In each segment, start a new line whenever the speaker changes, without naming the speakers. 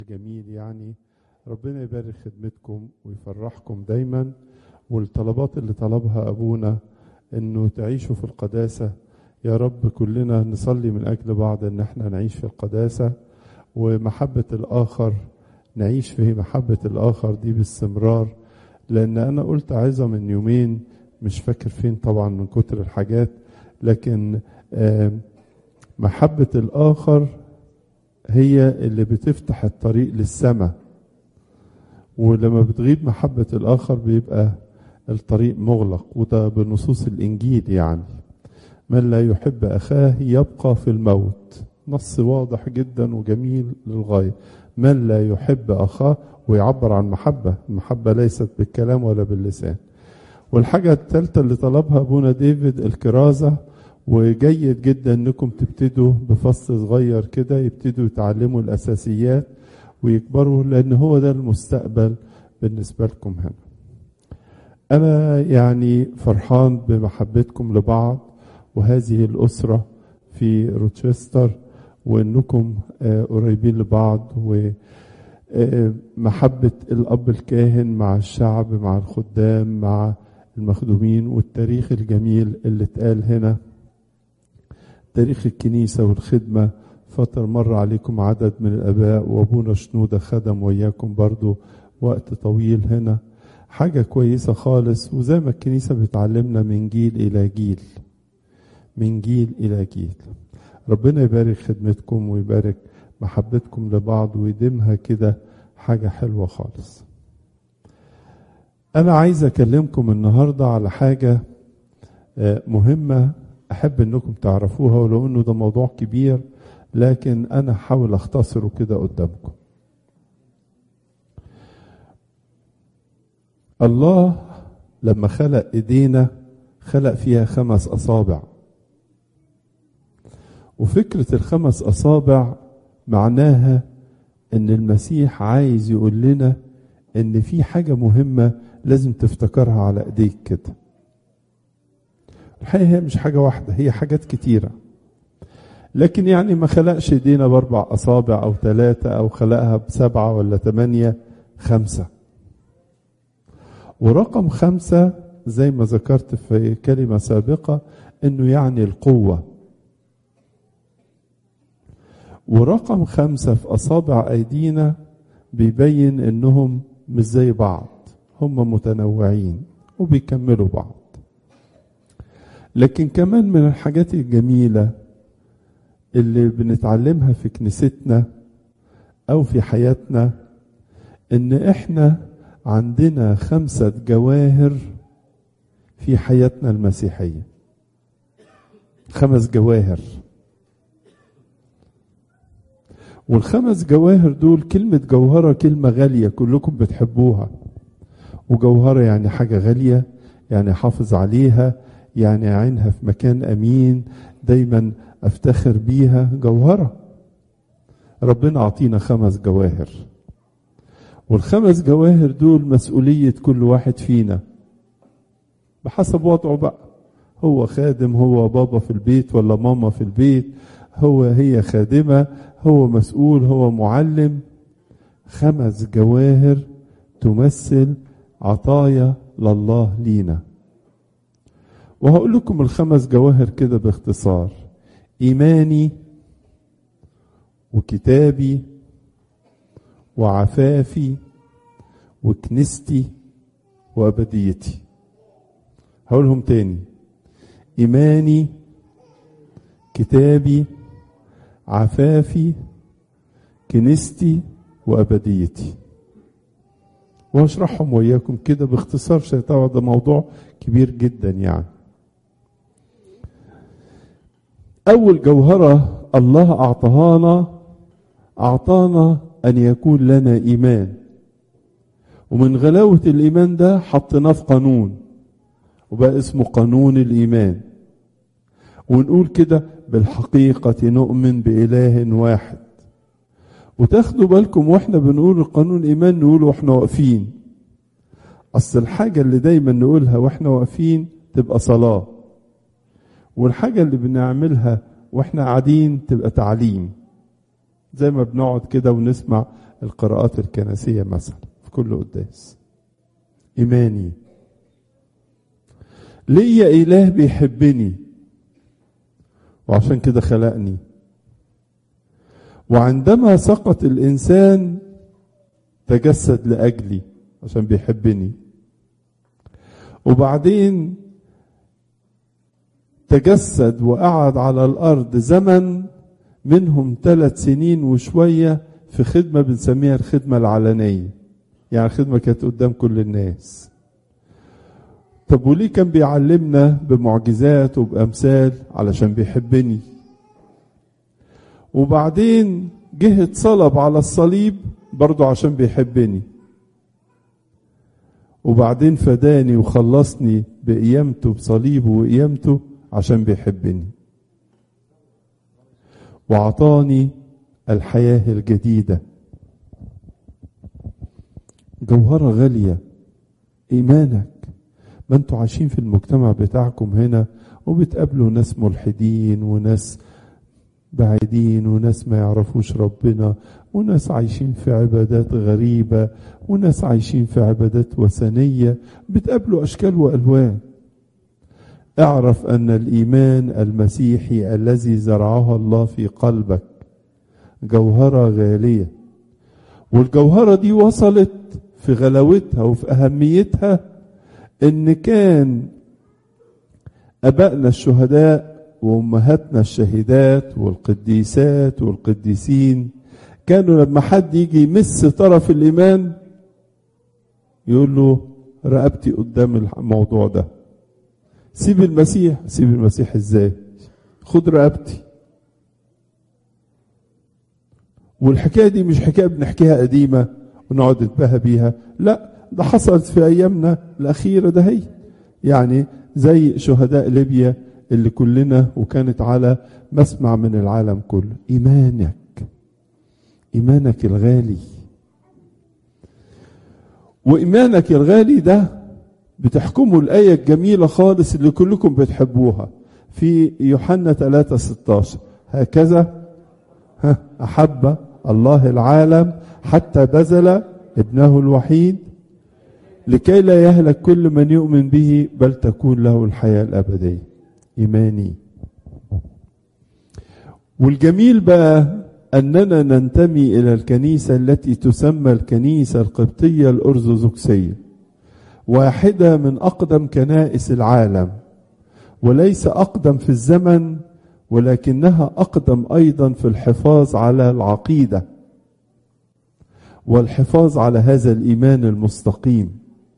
جميل يعني ربنا يبارك خدمتكم ويفرحكم دايما والطلبات اللي طلبها أبونا إنه تعيشوا في القداسة يا رب كلنا نصلي من أجل بعض إن احنا نعيش في القداسة ومحبة الآخر نعيش في محبة الآخر دي باستمرار لأن أنا قلت عظة من يومين مش فاكر فين طبعا من كتر الحاجات لكن محبة الآخر هي اللي بتفتح الطريق للسماء ولما بتغيب محبة الآخر بيبقى الطريق مغلق وده بنصوص الإنجيل يعني من لا يحب أخاه يبقى في الموت نص واضح جدا وجميل للغاية من لا يحب أخاه ويعبر عن محبة المحبة ليست بالكلام ولا باللسان والحاجة الثالثة اللي طلبها أبونا ديفيد الكرازة وجيد جدا انكم تبتدوا بفصل صغير كده يبتدوا يتعلموا الاساسيات ويكبروا لان هو ده المستقبل بالنسبه لكم هنا. انا يعني فرحان بمحبتكم لبعض وهذه الاسره في روتشستر وانكم قريبين لبعض ومحبه الاب الكاهن مع الشعب مع الخدام مع المخدومين والتاريخ الجميل اللي اتقال هنا تاريخ الكنيسة والخدمة فترة مر عليكم عدد من الآباء وأبونا شنودة خدم وياكم برضو وقت طويل هنا حاجة كويسة خالص وزي ما الكنيسة بتعلمنا من جيل إلى جيل من جيل إلى جيل ربنا يبارك خدمتكم ويبارك محبتكم لبعض ويديمها كده حاجة حلوة خالص أنا عايز أكلمكم النهاردة على حاجة مهمة أحب أنكم تعرفوها ولو أنه ده موضوع كبير لكن أنا هحاول أختصره كده قدامكم الله لما خلق إيدينا خلق فيها خمس أصابع وفكرة الخمس أصابع معناها أن المسيح عايز يقول لنا أن في حاجة مهمة لازم تفتكرها على إيديك كده الحقيقة هي مش حاجة واحدة هي حاجات كتيرة لكن يعني ما خلقش ايدينا باربع اصابع او ثلاثة او خلقها بسبعة ولا ثمانية خمسة ورقم خمسة زي ما ذكرت في كلمة سابقة انه يعني القوة ورقم خمسة في اصابع ايدينا بيبين انهم مش زي بعض هم متنوعين وبيكملوا بعض لكن كمان من الحاجات الجميلة اللي بنتعلمها في كنيستنا أو في حياتنا إن إحنا عندنا خمسة جواهر في حياتنا المسيحية خمس جواهر والخمس جواهر دول كلمة جوهرة كلمة غالية كلكم بتحبوها وجوهرة يعني حاجة غالية يعني حافظ عليها يعني عينها في مكان امين دايما افتخر بيها جوهره ربنا اعطينا خمس جواهر والخمس جواهر دول مسؤوليه كل واحد فينا بحسب وضعه بقى هو خادم هو بابا في البيت ولا ماما في البيت هو هي خادمه هو مسؤول هو معلم خمس جواهر تمثل عطايا لله لينا وهقول لكم الخمس جواهر كده باختصار ايماني وكتابي وعفافي وكنيستي وابديتي هقولهم تاني ايماني كتابي عفافي كنيستي وابديتي وهشرحهم وياكم كده باختصار طبعا ده موضوع كبير جدا يعني أول جوهرة الله أعطانا أعطانا أن يكون لنا إيمان ومن غلاوة الإيمان ده حطيناه في قانون وبقى اسمه قانون الإيمان ونقول كده بالحقيقة نؤمن بإله واحد وتاخدوا بالكم واحنا بنقول القانون الإيمان نقول واحنا واقفين أصل الحاجة اللي دايما نقولها واحنا واقفين تبقى صلاة والحاجة اللي بنعملها واحنا قاعدين تبقى تعليم زي ما بنقعد كده ونسمع القراءات الكنسية مثلا في كل قداس إيماني ليا إله بيحبني وعشان كده خلقني وعندما سقط الإنسان تجسد لأجلي عشان بيحبني وبعدين تجسد وقعد على الأرض زمن منهم ثلاث سنين وشوية في خدمة بنسميها الخدمة العلنية يعني خدمة كانت قدام كل الناس طب وليه كان بيعلمنا بمعجزات وبأمثال علشان بيحبني وبعدين جه اتصلب على الصليب برضه عشان بيحبني وبعدين فداني وخلصني بقيامته بصليبه وقيامته عشان بيحبني وعطاني الحياة الجديدة جوهرة غالية إيمانك ما انتوا عايشين في المجتمع بتاعكم هنا وبتقابلوا ناس ملحدين وناس بعيدين وناس ما يعرفوش ربنا وناس عايشين في عبادات غريبة وناس عايشين في عبادات وثنية بتقابلوا أشكال وألوان اعرف أن الإيمان المسيحي الذي زرعه الله في قلبك جوهرة غالية والجوهرة دي وصلت في غلاوتها وفي أهميتها إن كان أبائنا الشهداء وأمهاتنا الشهيدات والقديسات والقديسين كانوا لما حد يجي يمس طرف الإيمان يقول له رقبتي قدام الموضوع ده سيب المسيح سيب المسيح ازاي خد رقبتي والحكايه دي مش حكايه بنحكيها قديمه ونقعد نتباهى بيها لا ده حصلت في ايامنا الاخيره ده هي يعني زي شهداء ليبيا اللي كلنا وكانت على مسمع من العالم كله ايمانك ايمانك الغالي وايمانك الغالي ده بتحكمه الآية الجميلة خالص اللي كلكم بتحبوها في يوحنا 3 16 هكذا أحب الله العالم حتى بذل ابنه الوحيد لكي لا يهلك كل من يؤمن به بل تكون له الحياة الأبدية إيماني والجميل بقى أننا ننتمي إلى الكنيسة التي تسمى الكنيسة القبطية الأرثوذكسية واحدة من أقدم كنائس العالم وليس أقدم في الزمن ولكنها أقدم أيضا في الحفاظ على العقيدة والحفاظ على هذا الإيمان المستقيم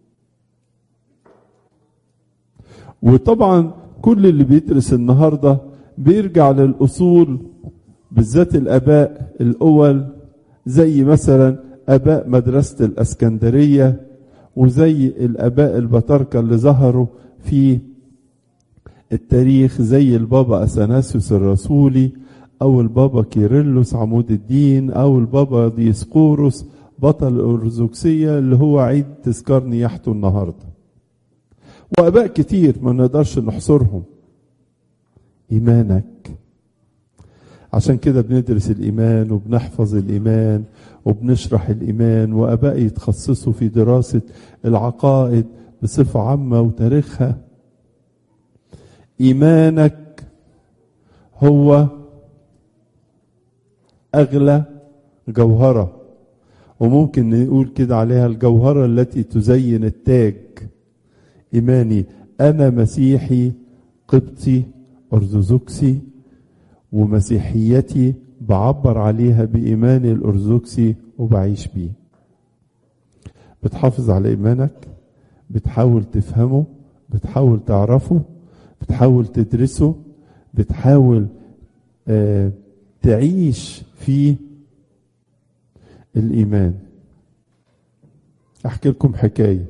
وطبعا كل اللي بيدرس النهاردة بيرجع للأصول بالذات الآباء الأول زي مثلا آباء مدرسة الأسكندرية وزي الآباء البطاركة اللي ظهروا في التاريخ زي البابا أثناسيوس الرسولي أو البابا كيرلس عمود الدين أو البابا ديسقوروس بطل الأرثوذكسية اللي هو عيد تذكار نياحته النهاردة وآباء كتير ما نقدرش نحصرهم إيمانك عشان كده بندرس الإيمان وبنحفظ الإيمان وبنشرح الإيمان وآباء يتخصصوا في دراسة العقائد بصفة عامة وتاريخها إيمانك هو أغلى جوهرة وممكن نقول كده عليها الجوهرة التي تزين التاج إيماني أنا مسيحي قبطي أرثوذكسي ومسيحيتي بعبر عليها بإيماني الأرثوذكسي وبعيش بيه بتحافظ على إيمانك بتحاول تفهمه بتحاول تعرفه بتحاول تدرسه بتحاول آه تعيش في الإيمان أحكي لكم حكاية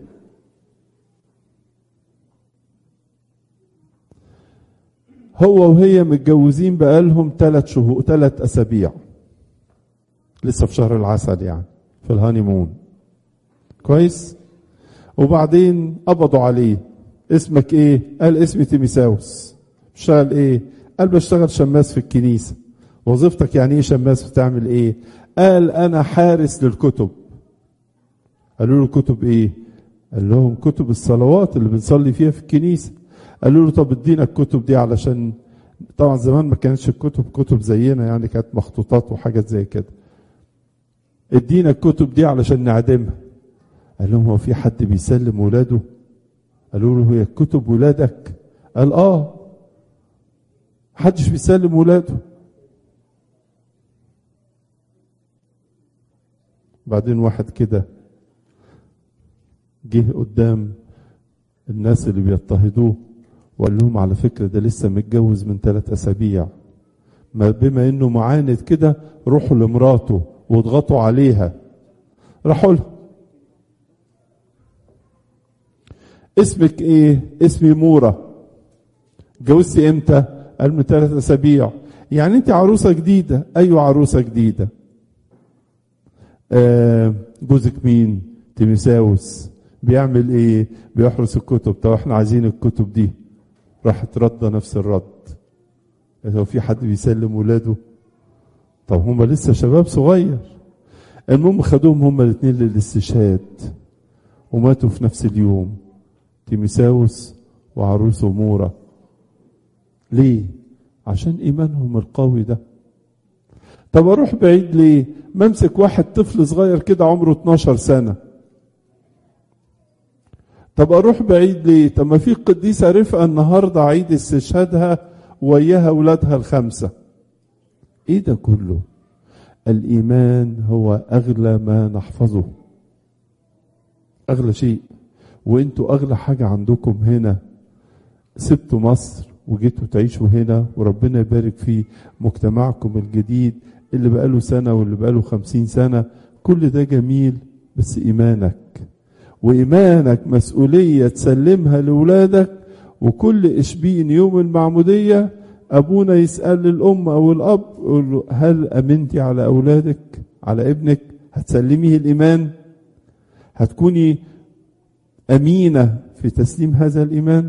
هو وهي متجوزين بقالهم ثلاث شهور ثلاث أسابيع لسه في شهر العسل يعني في الهانيمون كويس وبعدين قبضوا عليه اسمك ايه قال اسمي تيميساوس بتشتغل ايه قال بشتغل شماس في الكنيسة وظيفتك يعني ايه شماس بتعمل ايه قال انا حارس للكتب قالوا له كتب ايه قال لهم كتب الصلوات اللي بنصلي فيها في الكنيسه قالوا له طب ادينا الكتب دي علشان طبعا زمان ما كانتش الكتب كتب زينا يعني كانت مخطوطات وحاجات زي كده ادينا الكتب دي علشان نعدمها قال لهم هو في حد بيسلم ولاده قالوا له هي الكتب ولادك قال اه محدش بيسلم ولاده بعدين واحد كده جه قدام الناس اللي بيضطهدوه وقال لهم على فكرة ده لسه متجوز من ثلاث أسابيع ما بما إنه معاند كده روحوا لمراته واضغطوا عليها راحوا لها اسمك ايه اسمي مورا اتجوزتي امتى قال من ثلاث اسابيع يعني انت عروسه جديده ايوه عروسه جديده آه جوزك مين تيمساوس بيعمل ايه بيحرس الكتب طب احنا عايزين الكتب دي راحت رد نفس الرد هو في حد بيسلم ولاده طب هم لسه شباب صغير المهم خدوهم هم الاثنين للاستشهاد وماتوا في نفس اليوم تيمساوس وعروسه مورا ليه عشان ايمانهم القوي ده طب اروح بعيد ليه ما امسك واحد طفل صغير كده عمره 12 سنه طب اروح بعيد ليه طب ما في قديسه رفقه النهارده عيد استشهادها وياها اولادها الخمسه ايه ده كله الايمان هو اغلى ما نحفظه اغلى شيء وانتوا اغلى حاجه عندكم هنا سبتوا مصر وجيتوا تعيشوا هنا وربنا يبارك في مجتمعكم الجديد اللي بقاله سنة واللي بقاله خمسين سنة كل ده جميل بس إيمانك وإيمانك مسؤولية تسلمها لأولادك وكل إشبين يوم المعمودية أبونا يسأل الأم أو الأب يقول له هل أمنتي على أولادك على ابنك هتسلميه الإيمان هتكوني أمينة في تسليم هذا الإيمان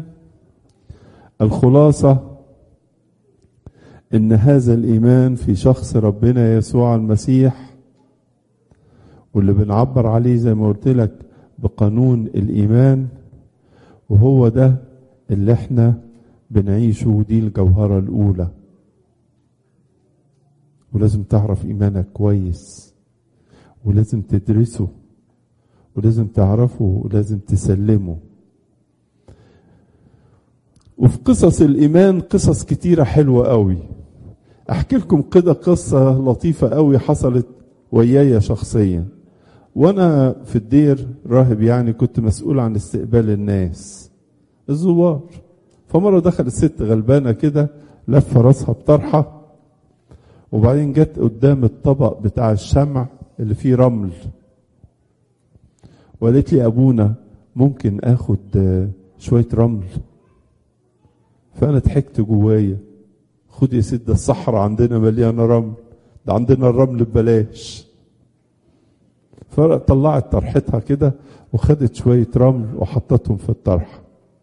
الخلاصة إن هذا الإيمان في شخص ربنا يسوع المسيح واللي بنعبر عليه زي ما قلت لك بقانون الإيمان وهو ده اللي احنا بنعيشه ودي الجوهرة الأولى ولازم تعرف إيمانك كويس ولازم تدرسه ولازم تعرفه ولازم تسلمه وفي قصص الإيمان قصص كتيرة حلوة قوي أحكي لكم كده قصة لطيفة قوي حصلت وياي شخصيا وأنا في الدير راهب يعني كنت مسؤول عن استقبال الناس الزوار فمرة دخلت ست غلبانة كده لفة راسها بطرحة وبعدين جت قدام الطبق بتاع الشمع اللي فيه رمل وقالت لي أبونا ممكن آخد شوية رمل فأنا ضحكت جوايا خد يا ست ده الصحراء عندنا مليانة رمل ده عندنا الرمل ببلاش فطلعت طرحتها كده وخدت شوية رمل وحطتهم في الطرحة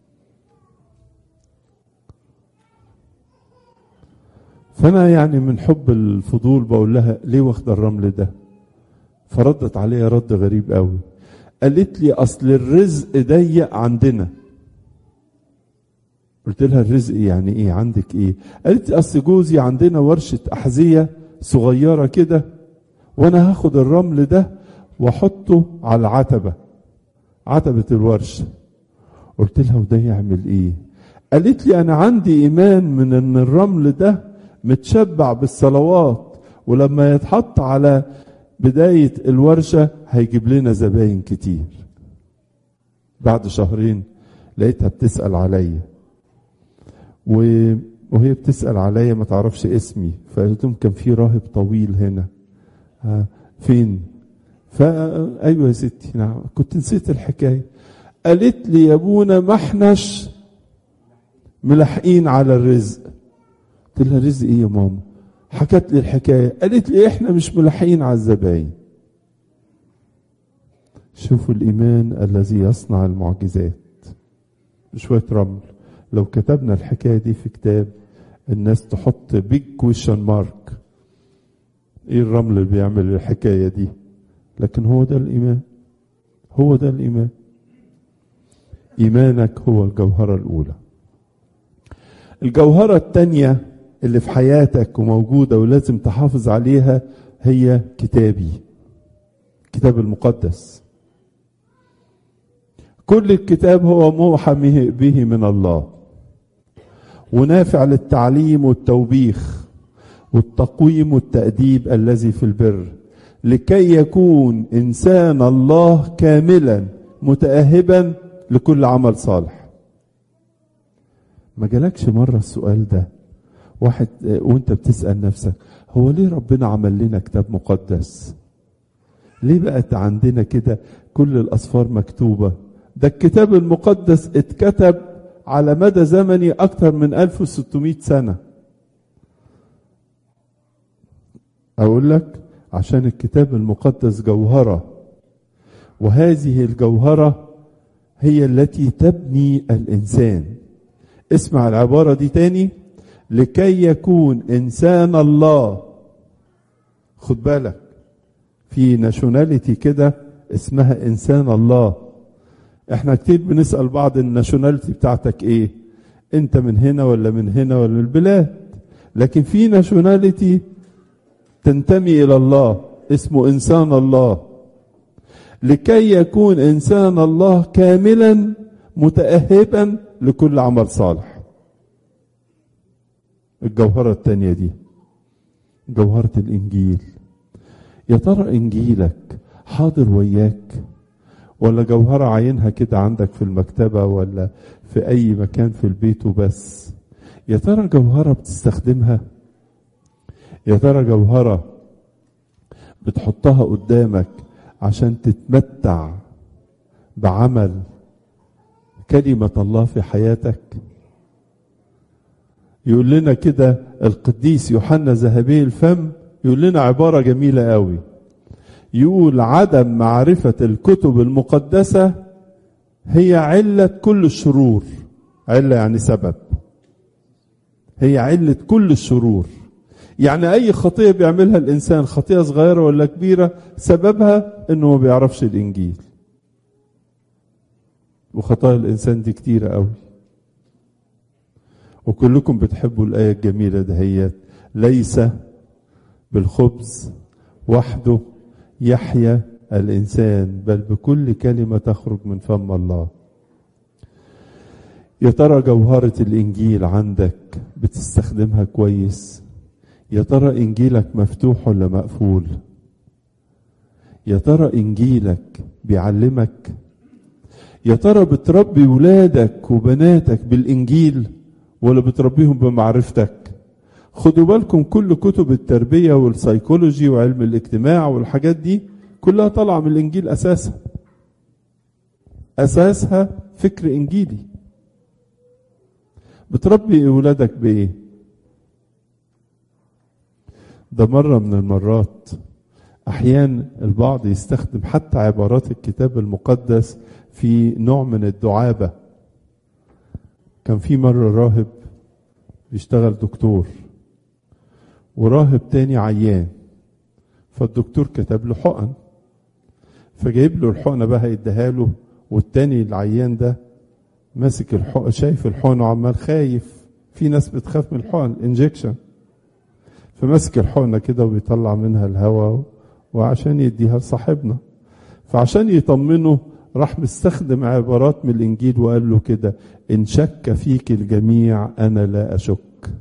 فأنا يعني من حب الفضول بقول لها ليه واخدة الرمل ده فردت عليا رد غريب قوي قالت لي أصل الرزق ضيق عندنا قلت لها الرزق يعني ايه عندك ايه قالت لي اصل جوزي عندنا ورشة احذية صغيرة كده وانا هاخد الرمل ده واحطه على العتبة عتبة الورشة قلت لها وده يعمل ايه قالت لي انا عندي ايمان من ان الرمل ده متشبع بالصلوات ولما يتحط على بداية الورشة هيجيب لنا زباين كتير بعد شهرين لقيتها بتسأل عليا وهي بتسأل عليا ما تعرفش اسمي فقلت لهم كان في راهب طويل هنا ها فين فا ايوه يا ستي نعم كنت نسيت الحكايه قالت لي يا ابونا ما احناش ملاحقين على الرزق قلت لها رزق ايه يا ماما حكت لي الحكايه قالت لي احنا مش ملاحقين على الزباين شوفوا الايمان الذي يصنع المعجزات بشويه رمل لو كتبنا الحكايه دي في كتاب الناس تحط بيج كويشن مارك ايه الرمل اللي بيعمل الحكايه دي لكن هو ده الايمان هو ده الايمان ايمانك هو الجوهره الاولى الجوهره الثانيه اللي في حياتك وموجوده ولازم تحافظ عليها هي كتابي كتاب المقدس كل الكتاب هو موحى به من الله ونافع للتعليم والتوبيخ والتقويم والتأديب الذي في البر لكي يكون إنسان الله كاملا متأهبا لكل عمل صالح ما جالكش مرة السؤال ده واحد وانت بتسأل نفسك هو ليه ربنا عمل لنا كتاب مقدس ليه بقت عندنا كده كل الأسفار مكتوبة ده الكتاب المقدس اتكتب على مدى زمني أكثر من 1600 سنة أقول لك عشان الكتاب المقدس جوهرة وهذه الجوهرة هي التي تبني الإنسان اسمع العبارة دي تاني لكي يكون إنسان الله خد بالك في ناشوناليتي كده اسمها إنسان الله احنا كتير بنسأل بعض الناشوناليتي بتاعتك ايه انت من هنا ولا من هنا ولا من البلاد لكن في ناشوناليتي تنتمي الى الله اسمه انسان الله لكي يكون انسان الله كاملا متأهبا لكل عمل صالح الجوهرة الثانية دي جوهرة الإنجيل يا ترى إنجيلك حاضر وياك ولا جوهرة عينها كده عندك في المكتبة ولا في أي مكان في البيت وبس يا ترى جوهرة بتستخدمها يا ترى جوهرة بتحطها قدامك عشان تتمتع بعمل كلمة الله في حياتك يقول لنا كده القديس يوحنا ذهبي الفم يقول لنا عبارة جميلة قوي يقول عدم معرفة الكتب المقدسة هي علة كل الشرور علة يعني سبب هي علة كل الشرور يعني أي خطية بيعملها الإنسان خطية صغيرة ولا كبيرة سببها إنه ما بيعرفش الإنجيل وخطايا الإنسان دي كتيرة قوي وكلكم بتحبوا الآية الجميلة دهيت ليس بالخبز وحده يحيا الإنسان بل بكل كلمة تخرج من فم الله يا ترى جوهرة الإنجيل عندك بتستخدمها كويس يا ترى إنجيلك مفتوح ولا مقفول يا ترى إنجيلك بيعلمك يا ترى بتربي ولادك وبناتك بالإنجيل ولا بتربيهم بمعرفتك خدوا بالكم كل كتب التربية والسيكولوجي وعلم الاجتماع والحاجات دي كلها طالعة من الإنجيل أساسا أساسها فكر إنجيلي بتربي أولادك بإيه ده مرة من المرات أحيانا البعض يستخدم حتى عبارات الكتاب المقدس في نوع من الدعابة كان في مرة راهب بيشتغل دكتور وراهب تاني عيان فالدكتور كتب له حقن فجايب له الحقنه بقى هيديها له والتاني العيان ده ماسك الحقن شايف الحقن وعمال خايف في ناس بتخاف من الحقن انجكشن فماسك الحقنه كده وبيطلع منها الهواء وعشان يديها لصاحبنا فعشان يطمنه راح مستخدم عبارات من الانجيل وقال له كده ان شك فيك الجميع انا لا اشك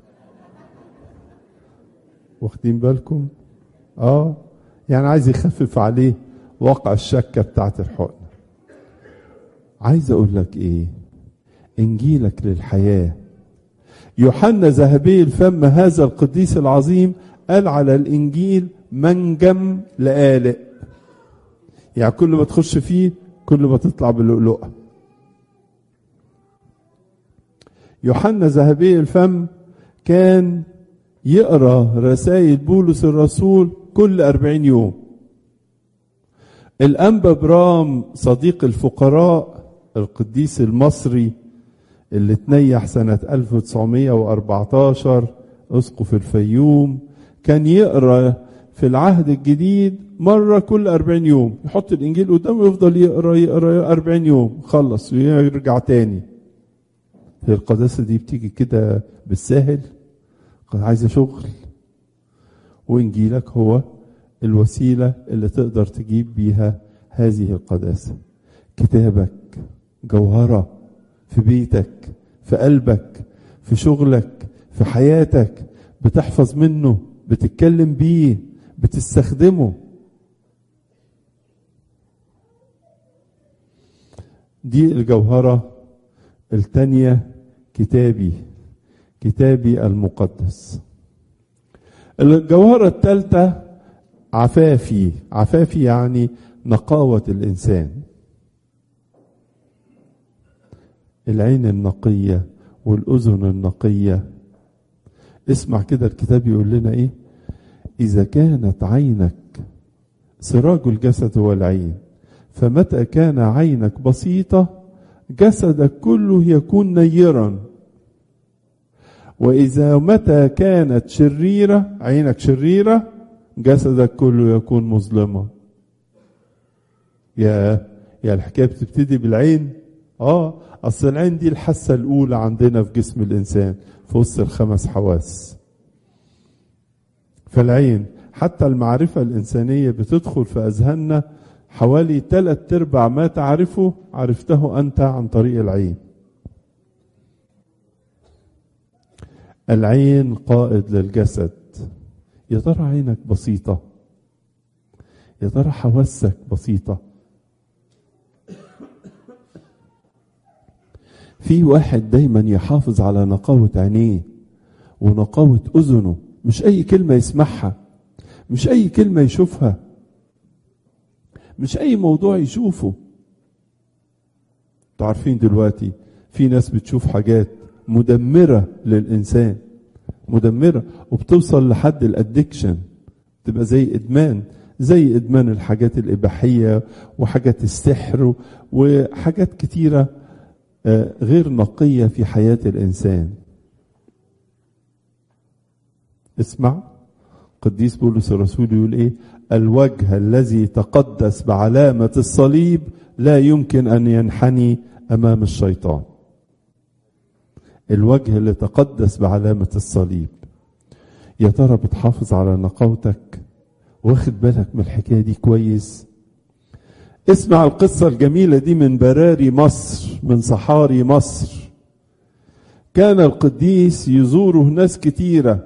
واخدين بالكم اه يعني عايز يخفف عليه واقع الشكة بتاعت الحقن عايز اقول لك ايه انجيلك للحياة يوحنا ذهبي الفم هذا القديس العظيم قال على الانجيل منجم لآلئ يعني كل ما تخش فيه كل ما تطلع باللؤلؤة يوحنا ذهبي الفم كان يقرا رسائل بولس الرسول كل أربعين يوم الأنبا برام صديق الفقراء القديس المصري اللي تنيح سنة 1914 أسقف الفيوم كان يقرأ في العهد الجديد مرة كل أربعين يوم يحط الإنجيل قدامه ويفضل يقرأ يقرأ أربعين يوم خلص ويرجع تاني هي القداسة دي بتيجي كده بالساهل عايزة شغل وإنجيلك هو الوسيلة اللي تقدر تجيب بيها هذه القداسة كتابك جوهرة في بيتك في قلبك في شغلك في حياتك بتحفظ منه بتتكلم بيه بتستخدمه دي الجوهرة التانية كتابي كتابي المقدس الجوهرة الثالثة عفافي عفافي يعني نقاوة الإنسان العين النقية والأذن النقية اسمع كده الكتاب يقول لنا إيه إذا كانت عينك سراج الجسد هو العين فمتى كان عينك بسيطة جسدك كله يكون نيرا وإذا متى كانت شريرة عينك شريرة جسدك كله يكون مظلما يا يا الحكاية بتبتدي بالعين اه اصل العين دي الحاسة الاولى عندنا في جسم الانسان في وسط الخمس حواس فالعين حتى المعرفة الإنسانية بتدخل في أذهاننا حوالي ثلاث أرباع ما تعرفه عرفته أنت عن طريق العين العين قائد للجسد يا ترى عينك بسيطة يا ترى حواسك بسيطة في واحد دايما يحافظ على نقاوة عينيه ونقاوة أذنه مش أي كلمة يسمعها مش أي كلمة يشوفها مش أي موضوع يشوفه تعرفين دلوقتي في ناس بتشوف حاجات مدمرة للإنسان مدمرة وبتوصل لحد الأدكشن تبقى زي إدمان زي إدمان الحاجات الإباحية وحاجات السحر وحاجات كتيرة غير نقية في حياة الإنسان اسمع قديس بولس الرسول يقول ايه الوجه الذي تقدس بعلامة الصليب لا يمكن أن ينحني أمام الشيطان الوجه اللي تقدس بعلامة الصليب يا ترى بتحافظ على نقاوتك واخد بالك من الحكاية دي كويس اسمع القصة الجميلة دي من براري مصر من صحاري مصر كان القديس يزوره ناس كتيرة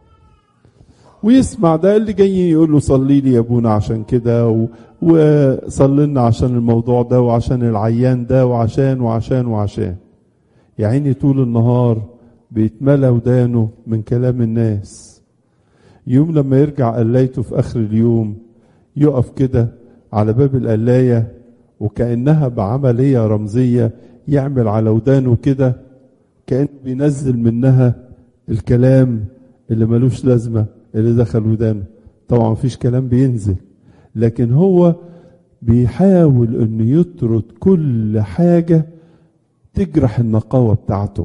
ويسمع ده اللي جاي يقول له صلي لي يا ابونا عشان كده و... وصلي لنا عشان الموضوع ده وعشان العيان ده وعشان وعشان وعشان يا عيني طول النهار بيتملى ودانه من كلام الناس يوم لما يرجع قلايته في اخر اليوم يقف كده على باب القلاية وكأنها بعملية رمزية يعمل على ودانه كده كأنه بينزل منها الكلام اللي ملوش لازمة اللي دخل ودانه طبعا مفيش كلام بينزل لكن هو بيحاول انه يطرد كل حاجة تجرح النقاوة بتاعته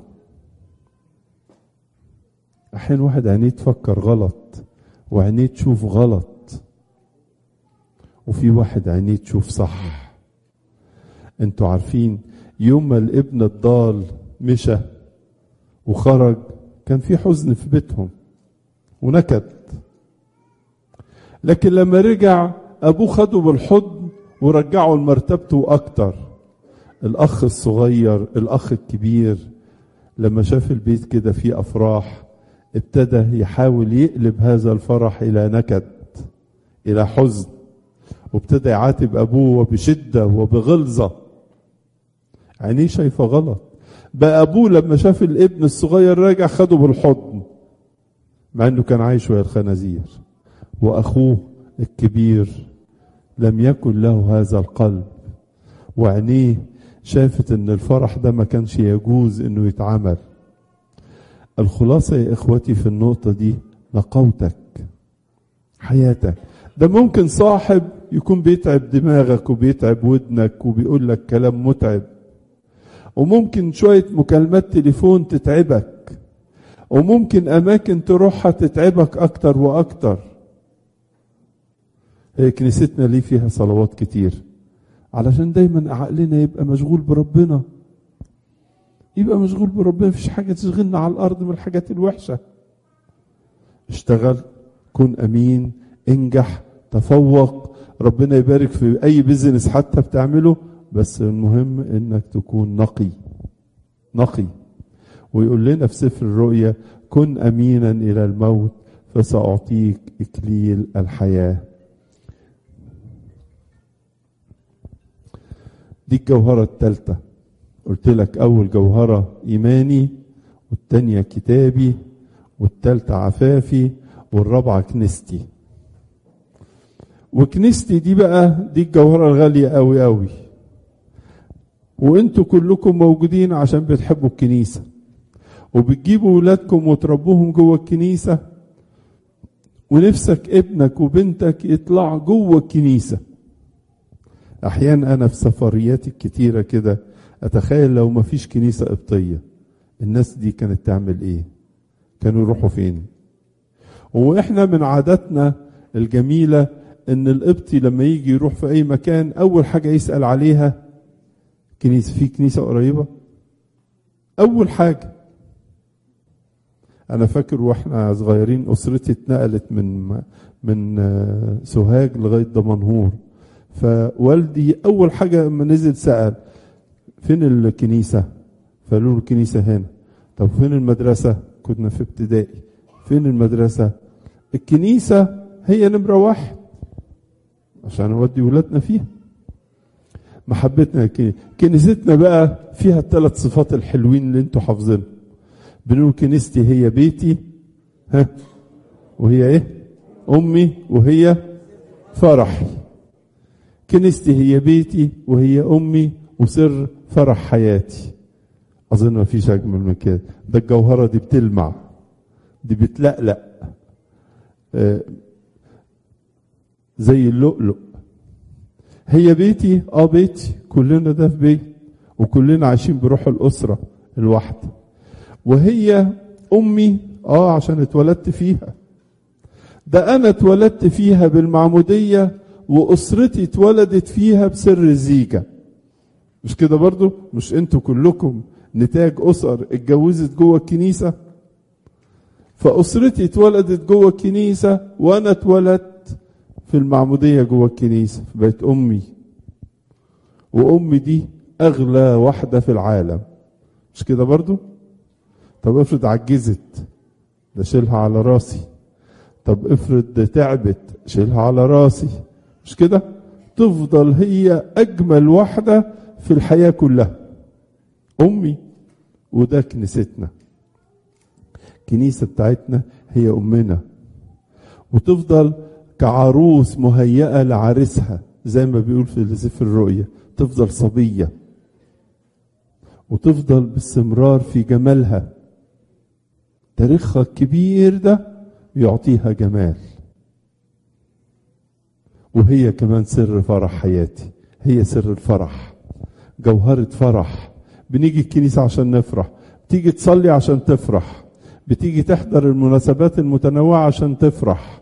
احيانا واحد عينيه تفكر غلط وعينيه تشوف غلط وفي واحد عينيه تشوف صح انتوا عارفين يوم ما الابن الضال مشى وخرج كان في حزن في بيتهم ونكد لكن لما رجع ابوه خده بالحضن ورجعه لمرتبته اكتر الاخ الصغير الاخ الكبير لما شاف البيت كده فيه افراح ابتدى يحاول يقلب هذا الفرح الى نكد الى حزن وابتدى يعاتب ابوه بشده وبغلظه عينيه شايفه غلط بقى ابوه لما شاف الابن الصغير راجع خده بالحضن مع انه كان عايش ويا الخنازير واخوه الكبير لم يكن له هذا القلب وعينيه شافت ان الفرح ده ما كانش يجوز انه يتعمل الخلاصة يا اخوتي في النقطة دي نقاوتك حياتك ده ممكن صاحب يكون بيتعب دماغك وبيتعب ودنك وبيقول لك كلام متعب وممكن شوية مكالمات تليفون تتعبك وممكن أماكن تروحها تتعبك أكتر وأكتر هي كنيستنا ليه فيها صلوات كتير علشان دايما عقلنا يبقى مشغول بربنا يبقى مشغول بربنا مفيش حاجة تشغلنا على الأرض من الحاجات الوحشة اشتغل كن أمين انجح تفوق ربنا يبارك في أي بيزنس حتى بتعمله بس المهم انك تكون نقي نقي ويقول لنا في سفر الرؤيا كن امينا الى الموت فساعطيك اكليل الحياه دي الجوهره الثالثه قلت لك اول جوهره ايماني والتانيه كتابي والتالتة عفافي والرابعة كنيستي وكنيستي دي بقى دي الجوهرة الغالية قوي قوي وانتوا كلكم موجودين عشان بتحبوا الكنيسة وبتجيبوا ولادكم وتربوهم جوه الكنيسة ونفسك ابنك وبنتك يطلع جوه الكنيسة احيانا انا في سفرياتي الكتيرة كده اتخيل لو ما فيش كنيسة قبطية الناس دي كانت تعمل ايه كانوا يروحوا فين واحنا من عاداتنا الجميلة ان القبطي لما يجي يروح في اي مكان اول حاجة يسأل عليها كنيسة في كنيسة قريبة أول حاجة أنا فاكر وإحنا صغيرين أسرتي اتنقلت من من سوهاج لغاية دمنهور فوالدي أول حاجة لما نزل سأل فين الكنيسة؟ فقالوا له الكنيسة هنا طب فين المدرسة؟ كنا في ابتدائي فين المدرسة؟ الكنيسة هي نمرة واحد عشان نودي ولادنا فيها محبتنا كنيستنا بقى فيها الثلاث صفات الحلوين اللي انتوا حافظينهم بنقول كنيستي هي بيتي ها وهي ايه امي وهي فرحي كنيستي هي بيتي وهي امي وسر فرح حياتي اظن ما فيش اجمل من كده ده الجوهره دي بتلمع دي بتلقلق آه زي اللؤلؤ هي بيتي اه بيتي كلنا ده في بيت وكلنا عايشين بروح الاسره الواحده وهي امي اه عشان اتولدت فيها ده انا اتولدت فيها بالمعموديه واسرتي اتولدت فيها بسر الزيجه مش كده برضو مش انتوا كلكم نتاج اسر اتجوزت جوه الكنيسه فاسرتي اتولدت جوه الكنيسه وانا اتولدت في المعمودية جوه الكنيسة بقت أمي وأمي دي أغلى واحدة في العالم مش كده برضو طب افرض عجزت ده شيلها على راسي طب افرض تعبت شيلها على راسي مش كده تفضل هي أجمل واحدة في الحياة كلها أمي وده كنيستنا الكنيسة بتاعتنا هي أمنا وتفضل كعروس مهيئة لعريسها زي ما بيقول في سفر الرؤيا تفضل صبية وتفضل باستمرار في جمالها تاريخها الكبير ده يعطيها جمال وهي كمان سر فرح حياتي هي سر الفرح جوهرة فرح بنيجي الكنيسة عشان نفرح بتيجي تصلي عشان تفرح بتيجي تحضر المناسبات المتنوعة عشان تفرح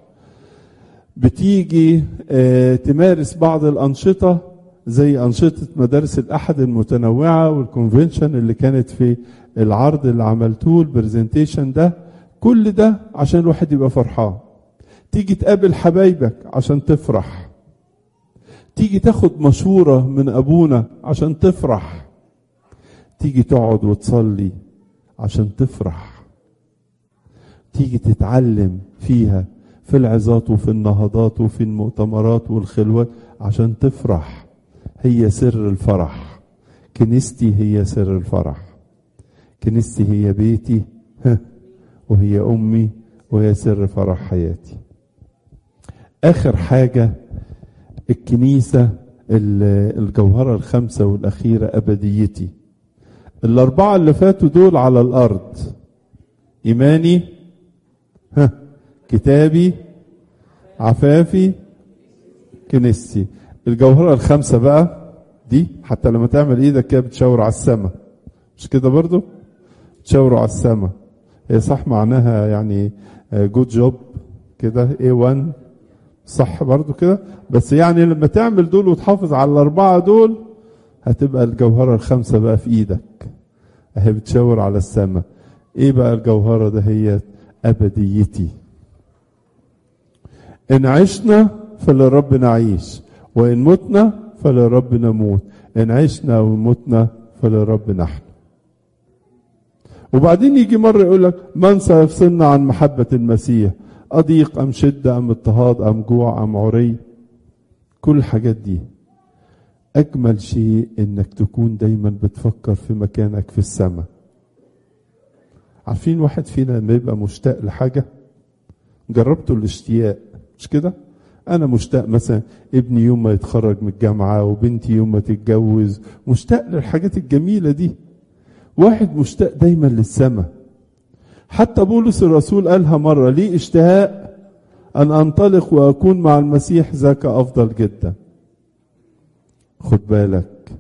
بتيجي اه تمارس بعض الأنشطة زي أنشطة مدارس الأحد المتنوعة والكونفنشن اللي كانت في العرض اللي عملتوه البرزنتيشن ده كل ده عشان الواحد يبقى فرحان تيجي تقابل حبايبك عشان تفرح تيجي تاخد مشورة من أبونا عشان تفرح تيجي تقعد وتصلي عشان تفرح تيجي تتعلم فيها في العظات وفي النهضات وفي المؤتمرات والخلوات عشان تفرح هي سر الفرح كنيستي هي سر الفرح كنيستي هي بيتي وهي أمي وهي سر فرح حياتي آخر حاجة الكنيسة الجوهرة الخمسة والأخيرة أبديتي الأربعة اللي فاتوا دول على الأرض إيماني ها كتابي عفافي كنيستي الجوهرة الخمسة بقى دي حتى لما تعمل ايدك كده بتشاور على السماء مش كده برضو تشاوروا على السماء هي صح معناها يعني جود جوب كده A1 صح برضو كده بس يعني لما تعمل دول وتحافظ على الأربعة دول هتبقى الجوهرة الخمسة بقى في إيدك أهي بتشاور على السماء إيه بقى الجوهرة ده هي أبديتي إن عشنا فللرب نعيش وإن متنا فللرب نموت إن عشنا أو متنا فللرب نحن وبعدين يجي مرة يقول لك من سيفصلنا عن محبة المسيح أضيق أم شدة أم اضطهاد أم جوع أم عري كل الحاجات دي أجمل شيء إنك تكون دايما بتفكر في مكانك في السماء عارفين واحد فينا لما يبقى مشتاق لحاجة جربتوا الاشتياق مش كده أنا مشتاق مثلا ابني يوم ما يتخرج من الجامعة وبنتي يوم ما تتجوز مشتاق للحاجات الجميلة دي واحد مشتاق دايما للسماء حتى بولس الرسول قالها مرة لي اشتهاء أن أنطلق وأكون مع المسيح ذاك أفضل جدا خد بالك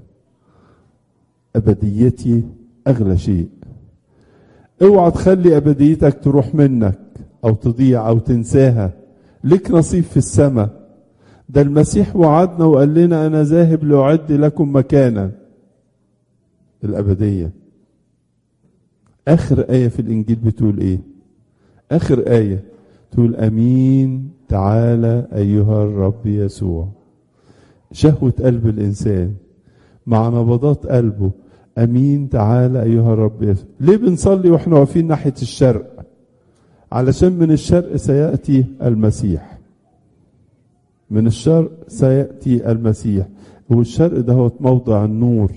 أبديتي أغلى شيء اوعى تخلي أبديتك تروح منك أو تضيع أو تنساها لك نصيب في السماء ده المسيح وعدنا وقال لنا أنا ذاهب لأعد لكم مكانا الأبدية آخر آية في الإنجيل بتقول إيه آخر آية تقول أمين تعالى أيها الرب يسوع شهوة قلب الإنسان مع نبضات قلبه أمين تعالى أيها الرب يسوع ليه بنصلي وإحنا واقفين ناحية الشرق علشان من الشرق سيأتي المسيح من الشرق سيأتي المسيح والشرق ده هو موضع النور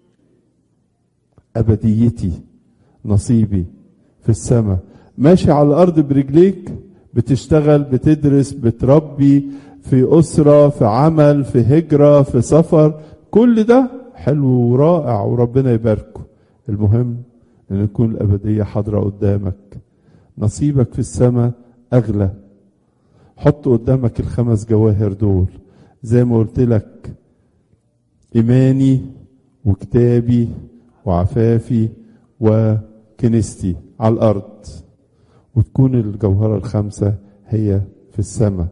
أبديتي نصيبي في السماء ماشي على الأرض برجليك بتشتغل بتدرس بتربي في أسرة في عمل في هجرة في سفر كل ده حلو ورائع وربنا يباركه المهم ان يكون الأبدية حاضرة قدامك نصيبك في السماء أغلى حط قدامك الخمس جواهر دول زي ما قلت لك إيماني وكتابي وعفافي وكنيستي على الأرض وتكون الجوهرة الخمسة هي في السماء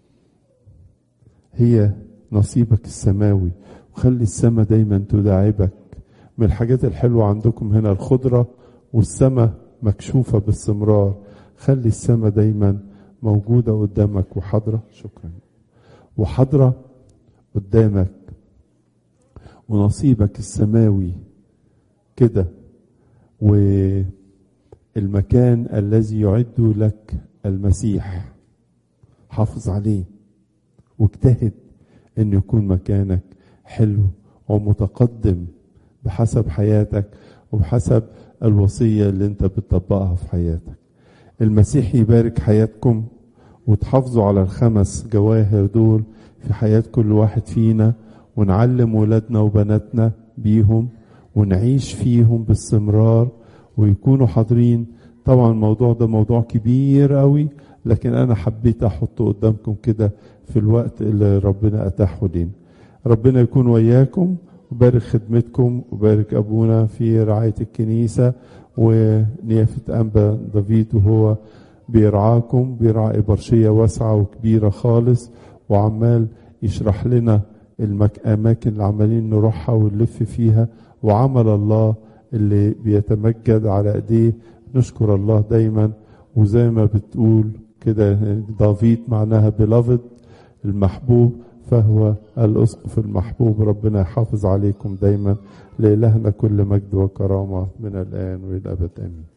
هي نصيبك السماوي وخلي السماء دايما تداعبك من الحاجات الحلوة عندكم هنا الخضرة والسماء مكشوفة باستمرار خلي السماء دايما موجودة قدامك وحاضرة شكرا وحاضرة قدامك ونصيبك السماوي كده والمكان الذي يعد لك المسيح حافظ عليه واجتهد ان يكون مكانك حلو ومتقدم بحسب حياتك وبحسب الوصية اللي انت بتطبقها في حياتك المسيح يبارك حياتكم وتحافظوا على الخمس جواهر دول في حياة كل واحد فينا ونعلم ولادنا وبناتنا بيهم ونعيش فيهم باستمرار ويكونوا حاضرين طبعا الموضوع ده موضوع كبير قوي لكن انا حبيت احطه قدامكم كده في الوقت اللي ربنا اتاحه لينا ربنا يكون وياكم وبارك خدمتكم وبارك ابونا في رعايه الكنيسه ونيافه انبا دافيد وهو بيرعاكم بيرعى إبرشية واسعة وكبيرة خالص وعمال يشرح لنا الأماكن اللي عمالين نروحها ونلف فيها وعمل الله اللي بيتمجد على ايديه نشكر الله دايما وزي ما بتقول كده دافيد معناها بلافد المحبوب فهو الأسقف المحبوب ربنا يحافظ عليكم دايما لإلهنا كل مجد وكرامة من الآن وإلى الأبد آمين